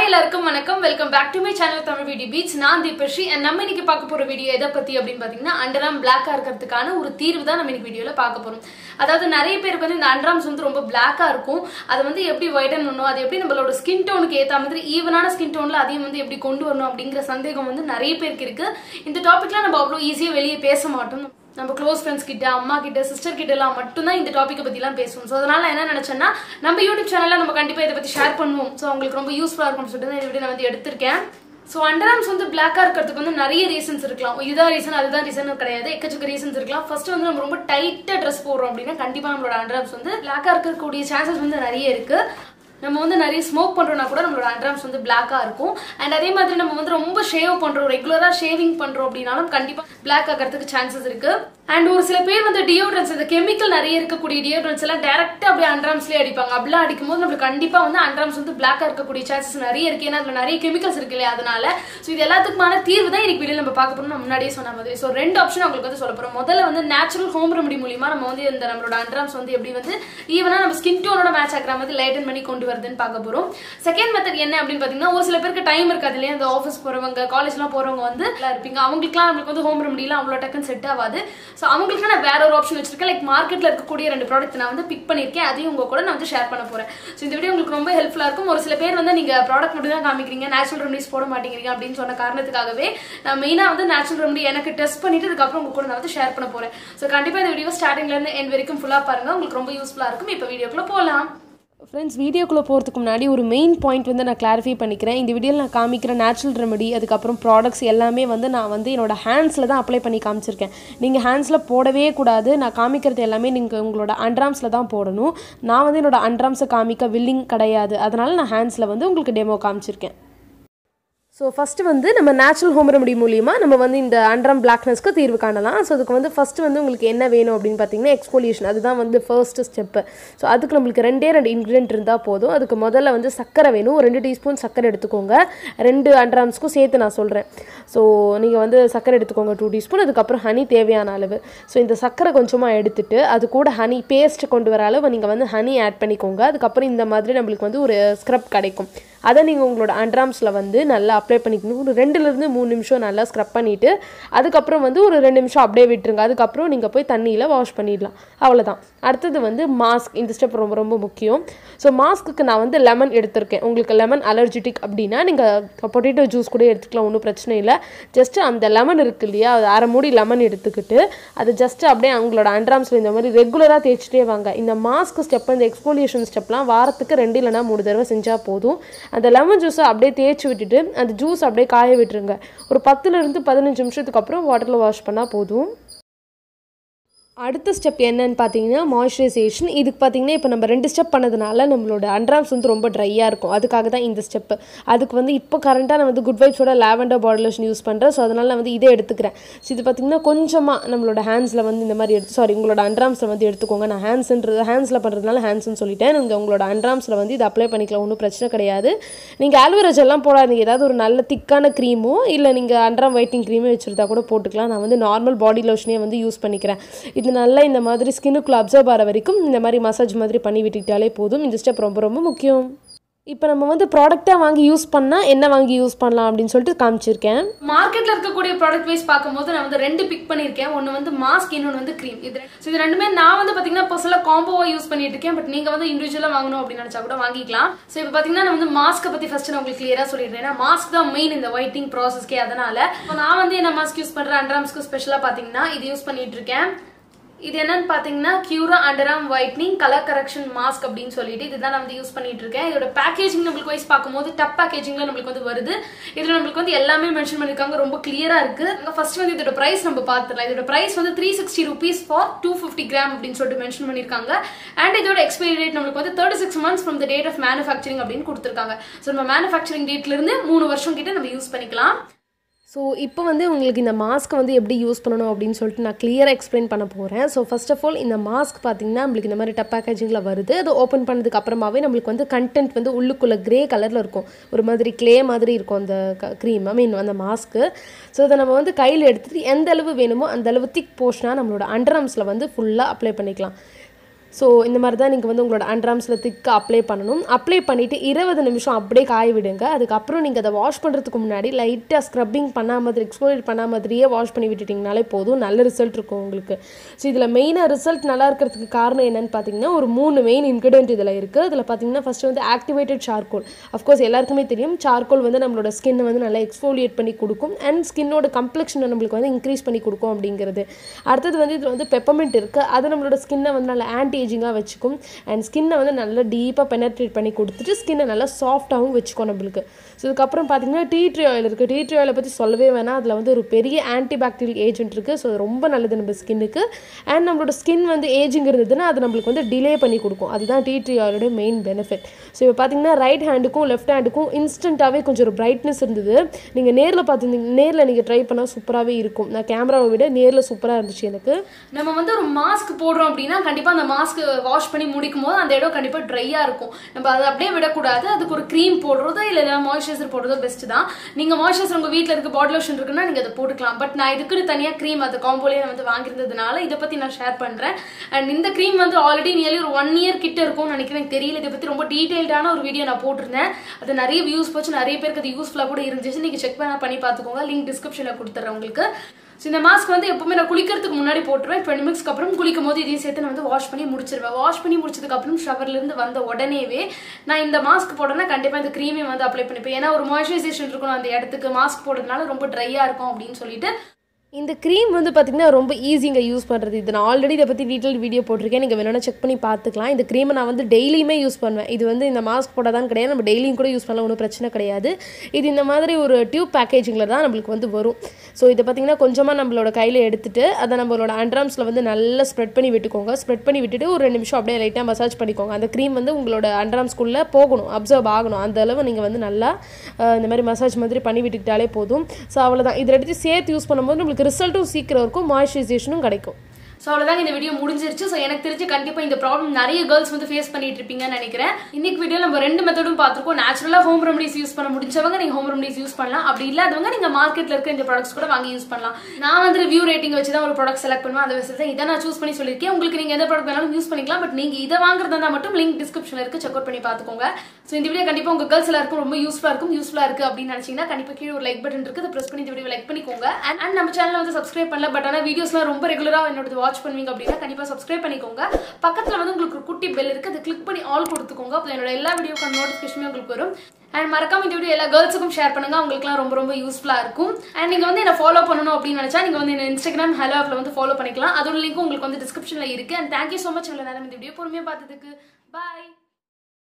எல்லாருக்கும் வணக்கம் welcome back to my channel Tamil video peach நான் தீபஸ்ரீ and நம்ம இன்னைக்கு பார்க்க போற வீடியோ எதை பத்தி அப்படின்னு பாத்தீங்கன்னா அண்டராம் பிளாக்கா இருக்கிறதுக்கான ஒரு தீர்வு தான் நம்ம இன்னைக்கு வீடியோல பார்க்க போறோம் அதாவது நிறைய பேருக்கு வந்து இந்த அண்டராம்ஸ் வந்து ரொம்ப பிளாக்கா இருக்கும் அதை வந்து எப்படி ஒயிட்டன் பண்ணணும் அது எப்படி நம்மளோட ஸ்கின் டோனுக்கு ஏத்த மாதிரி ஈவனான ஸ்கின் டோன்ல அதையும் வந்து எப்படி கொண்டு வரணும் அப்படிங்கிற சந்தேகம் வந்து நிறைய பேருக்கு இருக்கு இந்த டாபிக்லாம் நம்ம அவ்வளவு ஈஸியா வெளியே பேச மாட்டோம் நம்ம க்ளோஸ் ஃப்ரெண்ட்ஸ் கிட்ட அம்மா கிட்ட சிஸ்டர் கிட்ட எல்லாம் மட்டும்தான் இந்த டாப்பிக்கை பத்திலாம் பேசுவோம் ஸோ அதனால நான் என்ன நினைச்சேன்னா நம்ம யூடியூப் சேனல்ல நம்ம கண்டிப்பா இதை பத்தி ஷேர் பண்ணுவோம் ஸோ உங்களுக்கு ரொம்ப யூஸ்ஃபுல்லா இருக்கும்னு சொல்லிட்டு தான் இந்த வீடியோ நான் வந்து எடுத்திருக்கேன் ஸோ அண்டர்ஆர்ம்ஸ் வந்து பிளாக்கா இருக்கிறதுக்கு வந்து நிறைய ரீசன்ஸ் இருக்கலாம் இதுதான் ரீசன் அதுதான் ரீசன் கிடையாது எக்கச்சக்க ரீசன்ஸ் இருக்கலாம் ஃபர்ஸ்ட் வந்து நம்ம ரொம்ப டைட்டா ட்ரெஸ் போடுறோம் அப்படின்னா கண்டிப்பா நம்மளோட அண்டர்ஆர்ம்ஸ் வந்து பிளாக்கா இருக்கக்கூடிய சான்சஸ் வந்து நிறைய இருக்கு நம்ம வந்து நிறைய ஸ்மோக் பண்றோம்னா கூட நம்மளோட அண்டர்ஆர்ம்ஸ் வந்து பிளாக்கா இருக்கும் அண்ட் அதே மாதிரி நம்ம வந்து ரொம்ப ஷேவ் பண்றோம் ரெகுலரா ஷேவிங் பண்றோம் அப்படின்னாலும் கண்டிப்பா பிளாக் ஆகிறதுக்கு சான்சஸ் இருக்கு அண்ட் ஒரு சில பேர் வந்து டியோட்ரன்ஸ் இந்த கெமிக்கல் நிறைய இருக்கக்கூடிய டியோட்ரன்ஸ் எல்லாம் டேரக்டா அப்படியே அண்டர்ஆர்ம்ஸ்லயே அடிப்பாங்க அப்படிலாம் அடிக்கும் போது நம்மளுக்கு கண்டிப்பா வந்து அண்டர்ஆர்ம்ஸ் வந்து பிளாக்கா இருக்கக்கூடிய சான்சஸ் நிறைய இருக்கு ஏன்னா அதுல நிறைய கெமிக்கல்ஸ் இருக்கு இல்லையா அதனால ஸோ இது எல்லாத்துக்குமான தீர்வு தான் இன்னைக்கு வீடியோ நம்ம பார்க்க போறோம் நான் முன்னாடியே சொன்ன மாதிரி ஸோ ரெண்டு ஆப்ஷன் உங்களுக்கு வந்து சொல்ல போறோம் முதல்ல வந்து நேச்சுரல் ஹோம் ரெமடி மூலியமா நம்ம வந்து இந்த நம்மளோட அண்டர்ஆர்ம்ஸ் வந்து எப்படி வந்து ஈவனா நம்ம ஸ்கின் டோனோட மேட்ச் ஆகிற மாதிரி லைட்டன் பண்ணி கொண்டு வருதுன்னு பார்க்க போறோம் செகண்ட் மெத்தட் என்ன அப்படின்னு பாத்தீங்கன்னா ஒரு சில பேருக்கு டைம் இருக்காது இல்லையா இந்த ஆஃபீஸ் போறவங்க காலேஜ்லாம் போறவங்க வந்து எல்லாம் இருப்பீங்க அவங்களுக்குலாம் நம்மளுக்கு வந்து ஹோம் ரெமடிலாம் அவ்வளோ டக்குன்னு செட் ஆகாது ஸோ அவங்களுக்கு நான் வேற ஒரு ஆப்ஷன் வச்சிருக்கேன் லைக் மார்க்கெட்ல இருக்கக்கூடிய ரெண்டு ப்ராடக்ட் நான் வந்து பிக் பண்ணியிருக்கேன் அதையும் உங்க கூட நான் வந்து ஷேர் பண்ண போறேன் ஸோ இந்த வீடியோ உங்களுக்கு ரொம்ப ஹெல்ப்ஃபுல்லா இருக்கும் ஒரு சில பேர் வந்து நீங்க ப்ராடக்ட் மட்டும் தான் காமிக்கிறீங்க நேச்சுரல் ரெமடிஸ் போட மாட்டேங்கிறீங்க அப்படின்னு சொன்ன காரணத்துக்காகவே நான் மெயினா வந்து நேச்சுரல் ரெமடி எனக்கு டெஸ்ட் பண்ணிட்டு அதுக்கப்புறம் உங்க கூட நான் வந்து ஷேர் பண்ண போறேன் ஸோ கண்டிப்பா இந்த வீடியோ ஸ்டார்டிங்ல இருந்து என் வரைக்கும் ஃபுல்லா பாருங்க உங்களுக்கு ரொம்ப யூஸ்ஃபுல்லா இருக்கும் இப்போ வீடியோக்குள்ள போகலாம் ஃப்ரெண்ட்ஸ் வீடியோக்குள்ளே போகிறதுக்கு முன்னாடி ஒரு மெயின் பாயிண்ட் வந்து நான் கிளாரிஃபை பண்ணிக்கிறேன் இந்த வீடியோவில் நான் காமிக்கிற நேச்சுரல் ரெமெடி அதுக்கப்புறம் ப்ராடக்ட்ஸ் எல்லாமே வந்து நான் வந்து என்னோட ஹேண்ட்ஸில் தான் அப்ளை பண்ணி காமிச்சிருக்கேன் நீங்கள் ஹேண்ட்ஸில் போடவே கூடாது நான் காமிக்கிறது எல்லாமே நீங்கள் உங்களோட அண்ட்ராம்ஸில் தான் போடணும் நான் வந்து என்னோட அண்ட்ராம்ஸை காமிக்க வில்லிங் கிடையாது அதனால் நான் ஹேண்ட்ஸில் வந்து உங்களுக்கு டெமோ காமிச்சிருக்கேன் ஸோ ஃபஸ்ட்டு வந்து நம்ம நேச்சுரல் ஹோம் ரெமடி மூலிமா நம்ம வந்து இந்த அண்ட்ரம் பிளாக்னஸ்க்கு தீர்வு காணலாம் ஸோ அதுக்கு வந்து ஃபஸ்ட்டு வந்து உங்களுக்கு என்ன வேணும் அப்படின்னு பார்த்தீங்கன்னா எக்ஸ்போலியேஷன் அதுதான் வந்து ஃபர்ஸ்ட் ஸ்டெப்பு ஸோ அதுக்கு நம்மளுக்கு ரெண்டே ரெண்டு இன்க்ரீடியன்ட் இருந்தால் போதும் அதுக்கு முதல்ல வந்து சர்க்கரை வேணும் ஒரு ரெண்டு டீஸ்பூன் சர்க்கரை எடுத்துக்கோங்க ரெண்டு அண்ட்ராம்ஸ்க்கும் சேர்த்து நான் சொல்கிறேன் ஸோ நீங்கள் வந்து சர்க்கரை எடுத்துக்கோங்க டூ டீஸ்பூன் அதுக்கப்புறம் ஹனி தேவையான அளவு ஸோ இந்த சர்க்கரை கொஞ்சமாக எடுத்துட்டு அது கூட ஹனி பேஸ்ட் கொண்டு வர அளவு நீங்கள் வந்து ஹனி ஆட் பண்ணிக்கோங்க அதுக்கப்புறம் இந்த மாதிரி நம்மளுக்கு வந்து ஒரு ஸ்க்ரப் கிடைக்கும் அதை நீங்கள் உங்களோட அண்ட்ராம்ஸில் வந்து நல்லா அப்ளை பண்ணிக்கணும் ஒரு ரெண்டுலேருந்து மூணு நிமிஷம் நல்லா ஸ்க்ரப் பண்ணிவிட்டு அதுக்கப்புறம் வந்து ஒரு ரெண்டு நிமிஷம் அப்படியே விட்டுருங்க அதுக்கப்புறம் நீங்கள் போய் தண்ணியில் வாஷ் பண்ணிடலாம் அவ்வளோதான் அடுத்தது வந்து மாஸ்க் இந்த ஸ்டெப் ரொம்ப ரொம்ப முக்கியம் ஸோ மாஸ்க்குக்கு நான் வந்து லெமன் எடுத்திருக்கேன் உங்களுக்கு லெமன் அலர்ஜிட்டிக் அப்படின்னா நீங்கள் பொட்டேட்டோ ஜூஸ் கூட எடுத்துக்கலாம் ஒன்றும் பிரச்சனை இல்லை ஜஸ்ட்டு அந்த லெமன் இருக்கு இல்லையா அது அரை மூடி லெமன் எடுத்துக்கிட்டு அது ஜஸ்ட்டு அப்படியே அவங்களோட அண்ட்ராம்ஸில் இந்த மாதிரி ரெகுலராக தேய்ச்சிட்டே வாங்க இந்த மாஸ்க் ஸ்டெப் இந்த எக்ஸ்போலியேஷன் ஸ்டெப்லாம் வாரத்துக்கு ரெண்டு இல்லைனா மூணு தடவை செஞ்சால் போதும் அந்த லெமன் ஜூஸை அப்படியே தேய்ச்சி விட்டுட்டு அந்த ஜூஸ் அப்படியே காய விட்டுருங்க ஒரு பத்துலேருந்து பதினஞ்சு நிமிஷத்துக்கு அப்புறம் வாட்டரில் வாஷ் பண்ணால் போதும் அடுத்த ஸ்டெப் என்னன்னு பார்த்தீங்கன்னா மாய்ஸ்சரைசேஷன் இதுக்கு பார்த்தீங்கன்னா இப்போ நம்ம ரெண்டு ஸ்டெப் பண்ணதுனால நம்மளோட அண்ட்ராம்ஸ் வந்து ரொம்ப ட்ரையாக இருக்கும் அதுக்காக தான் இந்த ஸ்டெப்பு அதுக்கு வந்து இப்போ கரண்ட்டாக நான் வந்து குட் வைப்ஸோட லாவெண்டர் பாடி லோஷன் யூஸ் பண்ணுறேன் ஸோ அதனால் நான் வந்து இதே எடுத்துக்கிறேன் ஸோ இது பார்த்தீங்கன்னா கொஞ்சமாக நம்மளோட ஹேண்ட்ஸில் வந்து இந்த மாதிரி எடுத்து சாரி உங்களோட அண்ட்ராம்ஸில் வந்து எடுத்துக்கோங்க நான் ஹேண்ட்ஸ்ன்றது ஹேண்ட்ஸில் பண்ணுறதுனால ஹேண்ட்ஸ்னு சொல்லிட்டேன் நீங்கள் உங்களோட அண்ட்ராம்ஸில் வந்து இது அப்ளை பண்ணிக்கலாம் ஒன்றும் பிரச்சனை கிடையாது நீங்கள் ஆல்வரா ஜெல்லாம் போடாதீங்க ஏதாவது ஒரு நல்ல திக்கான க்ரீமோ இல்லை நீங்கள் அண்ட்ராம் ஒயிட்டிங் க்ரீமோ வச்சுருந்தா கூட போட்டுக்கலாம் நான் வந்து நார்மல் பாடி லோஷனே வந்து யூஸ் பண்ணிக்கிறேன் இது நல்லா இந்த மாதிரி ஸ்கின்னுக்குள்ளே அப்சர்வ் ஆகிற வரைக்கும் இந்த மாதிரி மசாஜ் மாதிரி பண்ணி விட்டுக்கிட்டாலே போதும் இந்த ஸ்டெப் ரொம்ப ரொம்ப முக்கியம் இப்போ நம்ம வந்து ப்ராடக்டாக வாங்கி யூஸ் பண்ணால் என்ன வாங்கி யூஸ் பண்ணலாம் அப்படின்னு சொல்லிட்டு காமிச்சிருக்கேன் மார்க்கெட்ல இருக்கக்கூடிய ப்ராடக்ட் வைஸ் பார்க்கும்போது நான் வந்து ரெண்டு பிக் பண்ணிருக்கேன் ஒன்னு வந்து மாஸ்க் இன்னொன்று வந்து க்ரீம் இது so இது ரெண்டுமே நான் வந்து பாத்தீங்கன்னா பர்சனலா காம்போவா யூஸ் பண்ணிட்டு இருக்கேன் பட் நீங்க வந்து இண்டிவிஜுவலா வாங்கணும் அப்படின்னு நினைச்சா கூட வாங்கிக்கலாம் ஸோ இப்போ பாத்தீங்கன்னா நான் வந்து மாஸ்க்கை பத்தி ஃபர்ஸ்ட் நான் உங்களுக்கு கிளியரா சொல்லிடுறேன் ஏன்னா மாஸ்க் தான் மெயின் இந்த ஒயிட்டிங் ப்ராசஸ்க்கே அதனால இப்போ நான் வந்து என்ன மாஸ்க் யூஸ் பண்றேன் அண்டர்ஆம்ஸ்க்கு ஸ்பெஷலா பாத்தீங்கன்னா இது யூஸ் பண்ணிட்டு இருக்கேன் இது என்னன்னு பாத்தீங்கன்னா கியூரா underarm whitening colour correction mask அப்படின்னு சொல்லிட்டு இதுதான் நான் வந்து யூஸ் பண்ணிட்டு இருக்கேன் இதோட பேக்கேஜிங் நம்மளுக்கு வைஸ் பார்க்கும்போது டப் பேக்கேஜிங்ல நம்மளுக்கு வந்து வருது இதுல நம்மளுக்கு வந்து எல்லாமே மென்ஷன் பண்ணிருக்காங்க ரொம்ப கிளியரா இருக்கு அங்க ஃபர்ஸ்ட் வந்து இதோட பிரைஸ் நம்ம பார்த்துடலாம் இதோட பிரைஸ் வந்து three sixty rupees for two fifty gram அப்படின்னு சொல்லிட்டு மென்ஷன் பண்ணிருக்காங்க அண்ட் இதோட எக்ஸ்பைரி டேட் நம்மளுக்கு வந்து thirty six months from the date of manufacturing அப்படின்னு கொடுத்துருக்காங்க ஸோ நம்ம மேனுஃபேக்சரிங் டேட்ல இருந்து மூணு வருஷம் கிட்ட நம்ம யூஸ் பண்ணிக்கலாம் ஸோ இப்போ வந்து உங்களுக்கு இந்த மாஸ்க்கை வந்து எப்படி யூஸ் பண்ணணும் அப்படின்னு சொல்லிட்டு நான் கிளியராக எக்ஸ்பிளைன் பண்ண போகிறேன் ஸோ ஃபர்ஸ்ட் ஆஃப் ஆல் இந்த மாஸ்க் பார்த்தீங்கன்னா நம்மளுக்கு இந்த மாதிரி டப் பேக்கேஜிங்கில் வருது அது ஓப்பன் பண்ணதுக்கு அப்புறமாவே நம்மளுக்கு வந்து கண்டென்ட் வந்து உள்ளுக்குள்ளே கிரே கலரில் இருக்கும் ஒரு மாதிரி க்ளே மாதிரி இருக்கும் அந்த க்ரீம் ஐ மீன் அந்த மாஸ்க்கு ஸோ இதை நம்ம வந்து கையில் எடுத்துகிட்டு எந்த அளவு வேணுமோ அந்த அளவு திக் போர்ஷனாக நம்மளோட அண்டர்ஆர்ம்ஸில் வந்து ஃபுல்லாக அப்ளை பண்ணிக்கலாம் ஸோ இந்த மாதிரி தான் நீங்கள் வந்து உங்களோட அண்ட்ராம்ஸில் திக்காக அப்ளை பண்ணணும் அப்ளை பண்ணிவிட்டு இருபது நிமிஷம் அப்படியே காய விடுங்க அதுக்கப்புறம் நீங்கள் அதை வாஷ் பண்ணுறதுக்கு முன்னாடி லைட்டாக ஸ்க்ரப்பிங் பண்ண மாதிரி எக்ஸ்போரியட் பண்ண மாதிரியே வாஷ் பண்ணி விட்டுட்டிங்கனாலே போதும் நல்ல ரிசல்ட் இருக்கும் உங்களுக்கு ஸோ இதில் மெயினாக ரிசல்ட் நல்லா இருக்கிறதுக்கு காரணம் என்னன்னு பார்த்தீங்கன்னா ஒரு மூணு மெயின் இன்க்ரீடியன்ட் இதில் இருக்குது இதில் பார்த்தீங்கன்னா ஃபஸ்ட்டு வந்து ஆக்டிவேட்டட் சார்கோல் அஃப்கோர்ஸ் எல்லாருக்குமே தெரியும் சார்கோல் வந்து நம்மளோட ஸ்கின்னை வந்து நல்லா எக்ஸ்ஃபோலியேட் பண்ணி கொடுக்கும் அண்ட் ஸ்கின்னோட கம்ப்ளெக்ஷனை நம்மளுக்கு வந்து இன்க்ரீஸ் பண்ணி கொடுக்கும் அப்படிங்கிறது அடுத்தது வந்து இதில் வந்து பெப்பமெண்ட் இருக்குது அது நம்மளோட ஸ்கின்னை வந்து நல்லா ஆன்டி ஏஜிங்காக வச்சுக்கும் அண்ட் ஸ்கின்னை வந்து நல்லா டீப்பாக பெனட்ரேட் பண்ணி கொடுத்துட்டு ஸ்கின்னை நல்லா சாஃப்டாகவும் வச்சுக்கும் நம்மளுக்கு ஸோ இதுக்கப்புறம் பார்த்தீங்கன்னா டீ ட்ரீ ஆயில் இருக்குது டீ ட்ரீ ஆயிலை பற்றி சொல்லவே வேணாம் அதில் வந்து ஒரு பெரிய ஆன்டி பாக்டீரியல் ஏஜென்ட் இருக்குது ஸோ ரொம்ப நல்லது நம்ம ஸ்கின்னுக்கு அண்ட் நம்மளோட ஸ்கின் வந்து ஏஜிங் இருந்ததுன்னா அது நம்மளுக்கு வந்து டிலே பண்ணி கொடுக்கும் அதுதான் டீ ட்ரீ ஆயிலோட மெயின் பெனிஃபிட் ஸோ இப்போ பார்த்தீங்கன்னா ரைட் ஹேண்டுக்கும் லெஃப்ட் ஹேண்டுக்கும் இன்ஸ்டண்ட்டாகவே கொஞ்சம் ஒரு பிரைட்னஸ் இருந்தது நீங்கள் நேரில் பார்த்துருந்தீங்க நேரில் நீங்கள் ட்ரை பண்ணால் சூப்பராகவே இருக்கும் நான் கேமராவை விட நேரில் சூப்பராக இருந்துச்சு எனக்கு நம்ம வந்து ஒரு மாஸ்க் போடுறோம் அப்படின்னா கண்டிப்பா அந்த மாஸ்க் வாஷ் பண்ணி முடிக்கும் போது அந்த இடம் கண்டிப்பா ட்ரையா இருக்கும் நம்ம அதை அப்படியே விடக்கூடாது அதுக்கு ஒரு க்ரீம் போடுறதோ இல்ல மாய்ஸ்சரைசர் போடுறதோ பெஸ்ட் தான் நீங்க மாய்ஸ்சரைசர் உங்க வீட்ல இருக்க பாடி லோஷன் இருக்குன்னா நீங்க அதை போட்டுக்கலாம் பட் நான் இதுக்குன்னு தனியா க்ரீம் அது காம்போலே நான் வந்து வாங்கியிருந்ததுனால இதை பத்தி நான் ஷேர் பண்றேன் அண்ட் இந்த க்ரீம் வந்து ஆல்ரெடி நியர்லி ஒரு ஒன் இயர் கிட்ட இருக்கும்னு நினைக்கிறேன் எனக்கு தெரியல இதை பத்தி ரொம்ப டீடைல்டான ஒரு வீடியோ நான் போட்டிருந்தேன் அது நிறைய வியூஸ் போச்சு நிறைய பேருக்கு அது யூஸ்ஃபுல்லா கூட இருந்துச்சு நீங்க செக் பண்ண பண்ணி பார்த்துக்கோங்க லிங்க் டிஸ்கிரிப்ஷன்ல கொடுத்துறேன் உங்களுக்கு ஸோ இந்த மாஸ்க் வந்து எப்பவுமே நான் குளிக்கிறதுக்கு முன்னாடி போட்டுருவேன் டுவெண்ட்டி மினிட்ஸ்க்கு அப்புறம் குளிக்கும் போது இதையும் சேர்த்து நான் வந்து வாஷ் பண்ணி முடிச்சிருவேன் வாஷ் பண்ணி முடிச்சதுக்கு அப்புறம் ஷவர்ல இருந்து வந்த உடனேவே நான் இந்த மாஸ்க் போட்டேன்னா கண்டிப்பா இந்த க்ரீமே வந்து அப்ளை பண்ணிப்பேன் ஏன்னா ஒரு மாய்ஸ்சரைசேஷன் இருக்கணும் அந்த இடத்துக்கு மாஸ்க் போடுறதுனால ரொம்ப ட்ரையா இருக்கும் அப்படின்னு சொல்லிட்டு இந்த க்ரீம் வந்து பார்த்திங்கன்னா ரொம்ப ஈஸிங்க யூஸ் பண்ணுறது இது நான் ஆல்ரெடி இதை பற்றி டீட்டெயில் வீடியோ போட்டிருக்கேன் நீங்கள் வேணும்னா செக் பண்ணி பார்த்துக்கலாம் இந்த க்ரீமை நான் வந்து டெய்லியுமே யூஸ் பண்ணுவேன் இது வந்து இந்த மாஸ்க் போட தான் கிடையாது நம்ம டெய்லியும் கூட யூஸ் பண்ணலாம் ஒன்றும் பிரச்சனை கிடையாது இது இந்த மாதிரி ஒரு டியூப் பேக்கேஜிங்கில் தான் நம்மளுக்கு வந்து வரும் ஸோ இதை பார்த்திங்கன்னா கொஞ்சமாக நம்மளோட கையில் எடுத்துட்டு அதை நம்மளோட அண்ட்ராம்ஸில் வந்து நல்லா ஸ்ப்ரெட் பண்ணி விட்டுக்கோங்க ஸ்ப்ரெட் பண்ணி விட்டுட்டு ஒரு ரெண்டு நிமிஷம் அப்படியே லைட்டாக மசாஜ் பண்ணிக்கோங்க அந்த க்ரீம் வந்து உங்களோட அண்ட்ராம்ஸ்குள்ளே போகணும் அப்சர்வ் ஆகணும் அந்த அளவு நீங்கள் வந்து நல்லா அஹ், இந்த மாதிரி மசாஜ் மாதிரி பண்ணி விட்டுக்கிட்டாலே போதும் ஸோ அவ்வளோதான் இதை எடுத்து சேர்த்து யூஸ் பண்ணும்போது நம்மளுக்கு ரிசல்ட்டும் சீக்கிரம் இருக்கும் மாய்ஸ்சரைசேஷனும் கிடைக்கும் ஸோ அவ்வளோதாங்க இந்த வீடியோ முடிஞ்சிருச்சு ஸோ எனக்கு தெரிஞ்சு கண்டிப்பாக இந்த ப்ராப்ளம் நிறைய கேர்ள்ஸ் வந்து ஃபேஸ் பண்ணிட்டு இருப்பீங்கன்னு நினைக்கிறேன் இன்னைக்கு வீடியோ நம்ம ரெண்டு மெத்தடும் பார்த்துருக்கோம் நேச்சுரலாக ஹோம் ரெமடிஸ் யூஸ் பண்ண முடிஞ்சவங்க நீங்கள் ஹோம் ரெமடிஸ் யூஸ் பண்ணலாம் அப்படி இல்லாதவங்க நீங்கள் மார்க்கெட்டில் இருக்க இந்த ப்ராடக்ட்ஸ் கூட வாங்கி யூஸ் பண்ணலாம் நான் வந்து ரிவ்யூ ரேட்டிங் வச்சு தான் ஒரு ப்ராடக்ட் செலக்ட் பண்ணுவேன் அதை வச்சு தான் இதை நான் சூஸ் பண்ணி சொல்லியிருக்கேன் உங்களுக்கு நீங்கள் எந்த ப்ராடக்ட் வேணாலும் யூஸ் பண்ணிக்கலாம் பட் நீங்கள் இதை வாங்குறதா இருந்தால் மட்டும் லிங்க் டிஸ்கிரிப்ஷனில் இருக்கு செக் அவுட் பண்ணி பார்த்துக்கோங்க ஸோ இந்த வீடியோ கண்டிப்பாக உங்கள் கேர்ள்ஸ் எல்லாருக்கும் ரொம்ப யூஸ்ஃபுல்லாக இருக்கும் யூஸ்ஃபுல்லாக இருக்கு அப்படின்னு நினச்சிங்கன்னா கண்டிப்பாக கீழே ஒரு லைக் பட்டன் இருக்கு அதை ப்ரெஸ் பண்ணி இந்த வீடியோ லைக் பண்ணிக்கோங்க அண்ட் அண்ட் நம்ம சேனல் வந்து சப்ஸ்கிரைப் பண்ணல பட் ஆனால் வீடியோஸ்லாம் ரொம்ப ரெகுலராக என்னோட வாட்ச் பண்ணுவீங்க அப்படின்னா கண்டிப்பாக சப்ஸ்கிரைப் பண்ணிக்கோங்க பக்கத்தில் வந்து உங்களுக்கு ஒரு குட்டி பெல் இருக்கு அதை கிளிக் பண்ணி ஆல் கொடுத்துக்கோங்க அப்போ என்னோட எல்லா வீடியோக்கான நோட்டிஃபிகேஷனுமே உங்களுக்கு வரும் அண்ட் மறக்காம இந்த வீடியோ எல்லா கேர்ள்ஸுக்கும் ஷேர் பண்ணுங்க உங்களுக்குலாம் ரொம்ப ரொம்ப யூஸ்ஃபுல்லாக இருக்கும் அண்ட் நீங்கள் வந்து என்ன ஃபாலோ பண்ணணும் அப்படின்னு நினச்சா நீங்கள் வந்து என்ன இன்ஸ்டாகிராம் ஹலோ ஆப்ல வந்து ஃபாலோ பண்ணிக்கலாம் அதோட லிங்க் உங்களுக்கு வந்து டிஸ்கிரிப்ஷனில் இருக்கு அண்ட் தேங்க்யூ ஸோ மச் இவ்வளோ நேரம் இந்த வீடியோ பொறுமையாக பார்த்ததுக்கு பாய்